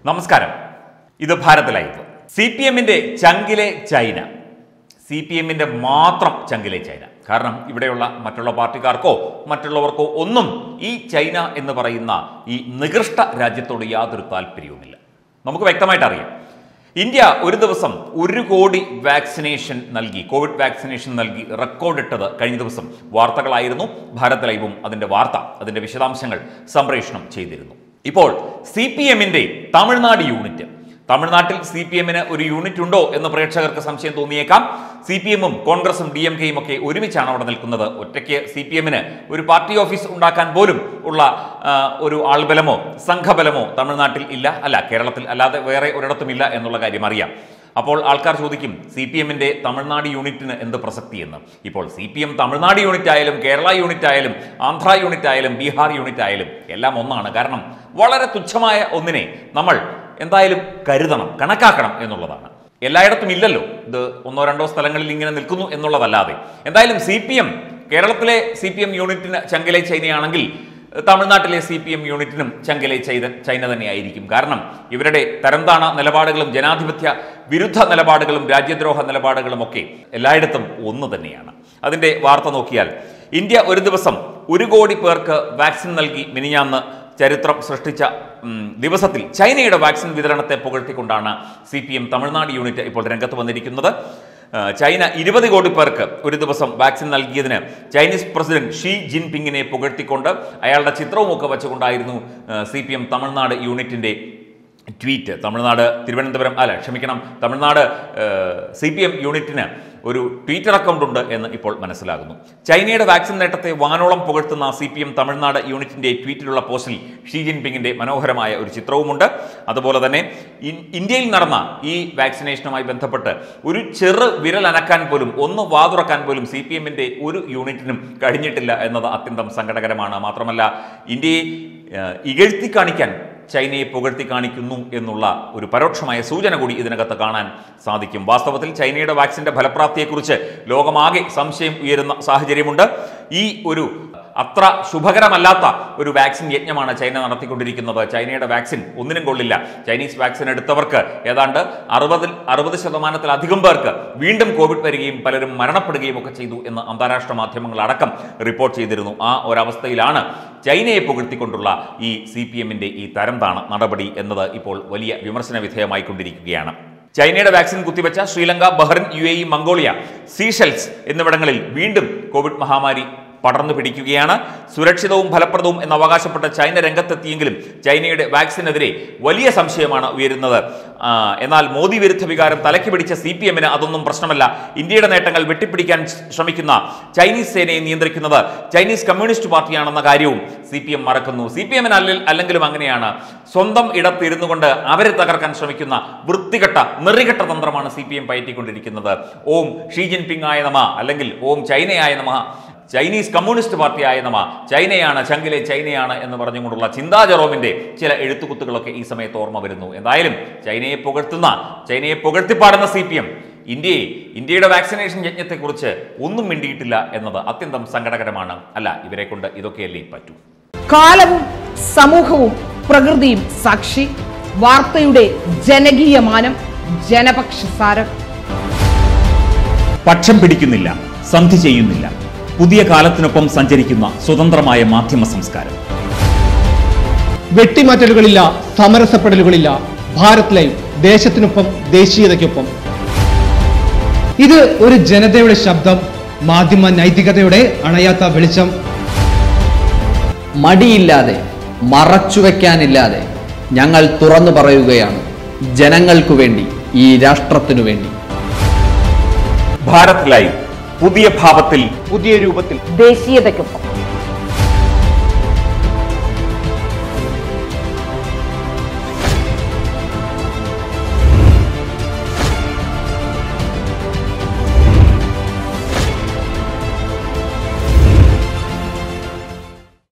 നമസ്കാരം ഇത് Bharat live C P എമ്മിന്റെ ചങ്കിലെ ചൈന സി പി എമ്മിന്റെ മാത്രം ചങ്കിലെ ചൈന കാരണം ഇവിടെയുള്ള മറ്റുള്ള പാർട്ടിക്കാർക്കോ മറ്റുള്ളവർക്കോ ഒന്നും ഈ ചൈന എന്ന് പറയുന്ന ഈ നികൃഷ്ട രാജ്യത്തോട് യാതൊരു താല്പര്യവുമില്ല നമുക്ക് വ്യക്തമായിട്ട് അറിയാം ഇന്ത്യ ഒരു ദിവസം ഒരു കോടി വാക്സിനേഷൻ നൽകി കോവിഡ് വാക്സിനേഷൻ നൽകി റെക്കോർഡിട്ടത് കഴിഞ്ഞ ദിവസം വാർത്തകളായിരുന്നു ഭാരത് ലൈവും അതിന്റെ വാർത്ത അതിന്റെ വിശദാംശങ്ങൾ സംപ്രേഷണം ചെയ്തിരുന്നു ഇപ്പോൾ സി പി എമ്മിന്റെ തമിഴ്നാട് യൂണിറ്റ് തമിഴ്നാട്ടിൽ സി പി എമ്മിന് ഒരു യൂണിറ്റ് ഉണ്ടോ എന്ന് പ്രേക്ഷകർക്ക് സംശയം തോന്നിയേക്കാം സി പി എമ്മും കോൺഗ്രസും ഡി എം കെയും ഒക്കെ ഒരുമിച്ചാണ് അവിടെ നിൽക്കുന്നത് ഒറ്റയ്ക്ക് സി പി എമ്മിന് ഒരു പാർട്ടി ഓഫീസ് ഉണ്ടാക്കാൻ പോലും ഉള്ള ആ, ഒരു ആൾബലമോ സംഘബലമോ തമിഴ്നാട്ടിൽ ഇല്ല അല്ല കേരളത്തിൽ അല്ലാതെ വേറെ ഒരിടത്തും ഇല്ല എന്നുള്ള കാര്യം അറിയാം അപ്പോൾ ആൾക്കാർ ചോദിക്കും സി പി എമ്മിന്റെ തമിഴ്നാട് യൂണിറ്റിന് എന്ത് പ്രസക്തി എന്ന് ഇപ്പോൾ C P M Tamil Nadu unit ആയാലും കേരള യൂണിറ്റ് ആയാലും ആന്ധ്ര യൂണിറ്റ് ആയാലും ബീഹാർ യൂണിറ്റ് ആയാലും എല്ലാം ഒന്നാണ് കാരണം വളരെ തുച്ഛമായ ഒന്നിനെ നമ്മൾ എന്തായാലും കരുതണം കണക്കാക്കണം എന്നുള്ളതാണ് എല്ലായിടത്തും ഇല്ലല്ലോ ഇത് ഒന്നോ രണ്ടോ സ്ഥലങ്ങളിൽ ഇങ്ങനെ നിൽക്കുന്നു എന്നുള്ളതല്ലാതെ എന്തായാലും സി പി എം കേരളത്തിലെ സി പി എം യൂണിറ്റിന് ചങ്കിലെ ചൈനയാണെങ്കിൽ തമിഴ്നാട്ടിലെ സി പി എം യൂണിറ്റിനും ചങ്കിലെ ചൈന ചൈന തന്നെയായിരിക്കും കാരണം ഇവരുടെ തരംതാണ നിലപാടുകളും ജനാധിപത്യ വിരുദ്ധ നിലപാടുകളും രാജ്യദ്രോഹ നിലപാടുകളും ഒക്കെ എല്ലായിടത്തും ഒന്ന് തന്നെയാണ് അതിന്റെ വാർത്ത നോക്കിയാൽ ഇന്ത്യ ഒരു ദിവസം ഒരു കോടി പേർക്ക് വാക്സിൻ നൽകി മിനിഞ്ഞാന്ന് ചരിത്രം സൃഷ്ടിച്ച ഉം, ദിവസത്തിൽ ചൈനയുടെ വാക്സിൻ വിതരണത്തെ പുകഴ്ത്തിക്കൊണ്ടാണ് C P M Tamil Nadu unit ഇപ്പോൾ രംഗത്ത് വന്നിരിക്കുന്നത് ആ, ചൈന ഇരുപത് കോടി പേർക്ക് ഒരു ദിവസം വാക്സിൻ നൽകിയതിന് ചൈനീസ് പ്രസിഡന്റ് ഷീ ജിൻപിങ്ങിനെ പുകഴ്ത്തിക്കൊണ്ട് അയാളുടെ ചിത്രവുമൊക്കെ വെച്ചുകൊണ്ടായിരുന്നു സി പി എം തമിഴ്നാട് യൂണിറ്റിന്റെ ട്വീറ്റ് തമിഴ്നാട് തിരുവനന്തപുരം അല്ല ക്ഷമിക്കണം തമിഴ്നാട് സി പി എം യൂണിറ്റിന് ഒരു ട്വിറ്റർ അക്കൗണ്ട് ഉണ്ട് എന്ന് ഇപ്പോൾ മനസ്സിലാകുന്നു ചൈനയുടെ വാക്സിൻ നേട്ടത്തെ വാനോളം പുകഴ്ത്തുന്ന സി പി എം തമിഴ്നാട് യൂണിറ്റിന്റെ ട്വീറ്റിലുള്ള പോസ്റ്റിൽ ഷീ ജിൻപിങ്ങിന്റെ മനോഹരമായ ഒരു ചിത്രവുമുണ്ട് അതുപോലെ തന്നെ ഇൻ- ഇന്ത്യയിൽ നടന്ന ഈ വാക്സിനേഷനുമായി ബന്ധപ്പെട്ട് ഒരു ചെറു വിരൽ അനക്കാൻ പോലും ഒന്ന് വാതുറക്കാൻ പോലും സി പി എമ്മിന്റെ ഒരു യൂണിറ്റിനും കഴിഞ്ഞിട്ടില്ല എന്നത് അത്യന്തം സങ്കടകരമാണ് മാത്രമല്ല ഇന്ത്യയെ ഏഹ്, ഇകഴ്ത്തി കാണിക്കാൻ ചൈനയെ പുകഴ്ത്തി കാണിക്കുന്നു എന്നുള്ള ഒരു പരോക്ഷമായ സൂചന കൂടി ഇതിനകത്ത് കാണാൻ സാധിക്കും വാസ്തവത്തിൽ ചൈനയുടെ വാക്സിന്റെ ഫലപ്രാപ്തിയെക്കുറിച്ച് ലോകമാകെ സംശയം ഉയരുന്ന സാഹചര്യമുണ്ട് ഈ ഒരു അത്ര ശുഭകരമല്ലാത്ത ഒരു വാക്സിൻ യജ്ഞമാണ് ചൈന നടത്തിക്കൊണ്ടിരിക്കുന്നത് ചൈനയുടെ വാക്സിൻ ഒന്നിനും കൊള്ളില്ല ചൈനീസ് വാക്സിൻ എടുത്തവർക്ക് ഏതാണ്ട് അറുപതിൽ അറുപത് ശതമാനത്തിലധികം പേർക്ക് വീണ്ടും കോവിഡ് വരികയും പലരും മരണപ്പെടുകയും ഒക്കെ ചെയ്തു എന്ന് അന്താരാഷ്ട്ര മാധ്യമങ്ങൾ അടക്കം റിപ്പോർട്ട് ചെയ്തിരുന്നു ആ ഒരവസ്ഥയിലാണ് ചൈനയെ പുകഴ്ത്തിക്കൊണ്ടുള്ള ഈ സി പി എമ്മിന്റെ ഈ തരംതാണ നടപടി എന്നത് ഇപ്പോൾ വലിയ വിമർശന വിധേയമായിക്കൊണ്ടിരിക്കുകയാണ് ചൈനയുടെ വാക്സിൻ കുത്തിവെച്ച Sri Lanka Bahrain U A E Mongolia Seychelles എന്നിവിടങ്ങളിൽ വീണ്ടും കോവിഡ് മഹാമാരി പടർന്നു പിടിക്കുകയാണ് സുരക്ഷിതവും ഫലപ്രദവും എന്ന് അവകാശപ്പെട്ട ചൈന രംഗത്തെത്തിയെങ്കിലും ചൈനയുടെ വാക്സിനെതിരെ വലിയ സംശയമാണ് ഉയരുന്നത് ആ, എന്നാൽ മോദി വിരുദ്ധ വികാരം തലയ്ക്ക് പിടിച്ച സി പി എമ്മിന് അതൊന്നും പ്രശ്നമല്ല ഇന്ത്യയുടെ നേട്ടങ്ങൾ വെട്ടിപ്പിടിക്കാൻ ശ്രമിക്കുന്ന ചൈനീസ് സേനയെ നിയന്ത്രിക്കുന്നത് ചൈനീസ് കമ്മ്യൂണിസ്റ്റ് പാർട്ടിയാണെന്ന കാര്യവും സി പി എം മറക്കുന്നു സി പി എമ്മിന് അല്ലെങ്കിലും അങ്ങനെയാണ് സ്വന്തം ഇടത്തിരുന്നു കൊണ്ട് അവരെ തകർക്കാൻ ശ്രമിക്കുന്ന വൃത്തികെട്ട നെറികെട്ട തന്ത്രമാണ് സി പി എം പയറ്റിക്കൊണ്ടിരിക്കുന്നത് ഓം ഷീ ജിൻപിങ് ആയ നമ അല്ലെങ്കിൽ ഓം ചൈനയായ നമ ചൈനീസ് കമ്മ്യൂണിസ്റ്റ് പാർട്ടിയായ നമ ചൈനയാണ് ചങ്കിലെ ചൈനയാണ് എന്ന് പറഞ്ഞുകൊണ്ടുള്ള ചിന്താ ജെറോമിന്റെ ചില എഴുത്തുകുത്തുകളൊക്കെ ഈ സമയത്ത് ഓർമ്മ വരുന്നു എന്തായാലും ചൈനയെ പുകഴ്ത്തുന്ന ചൈനയെ പുകഴ്ത്തിപ്പാടുന്ന സി പി എം ഇന്ത്യയെ ഇന്ത്യയുടെ വാക്സിനേഷൻ യജ്ഞത്തെക്കുറിച്ച് ഒന്നും മിണ്ടിയിട്ടില്ല എന്നത് അത്യന്തം സങ്കടകരമാണ് അല്ല ഇവരെ കൊണ്ട് ഇതൊക്കെയല്ലേ പറ്റൂ കാലവും സമൂഹവും പ്രകൃതിയും സാക്ഷി വാർത്തയുടെ ജനകീയ മാനം ജനപക്ഷസാരം പക്ഷം പിടിക്കുന്നില്ല സന്ധി ചെയ്യുന്നില്ല പുതിയ കാലത്തിനൊപ്പം സഞ്ചരിക്കുന്ന സ്വതന്ത്രമായ മാധ്യമ സംസ്കാരം വെട്ടിമാറ്റലുകളില്ല സമരസപ്പെടലുകളില്ല ഭാരത് ലൈവ് ദേശത്തിനൊപ്പം ദേശീയതയ്ക്കൊപ്പം ഇത് ഒരു ജനതയുടെ ശബ്ദം മാധ്യമ നൈതികതയുടെ അണയാത്ത വെളിച്ചം മടിയില്ലാതെ മറച്ചുവെക്കാനില്ലാതെ ഞങ്ങൾ തുറന്നു പറയുകയാണ് ജനങ്ങൾക്കു വേണ്ടി ഈ രാഷ്ട്രത്തിനു വേണ്ടി ഭാരത് ലൈവ് പുതിയ ഭാവത്തിൽ പുതിയ രൂപത്തിൽ ദേശീയതയ്ക്കൊപ്പം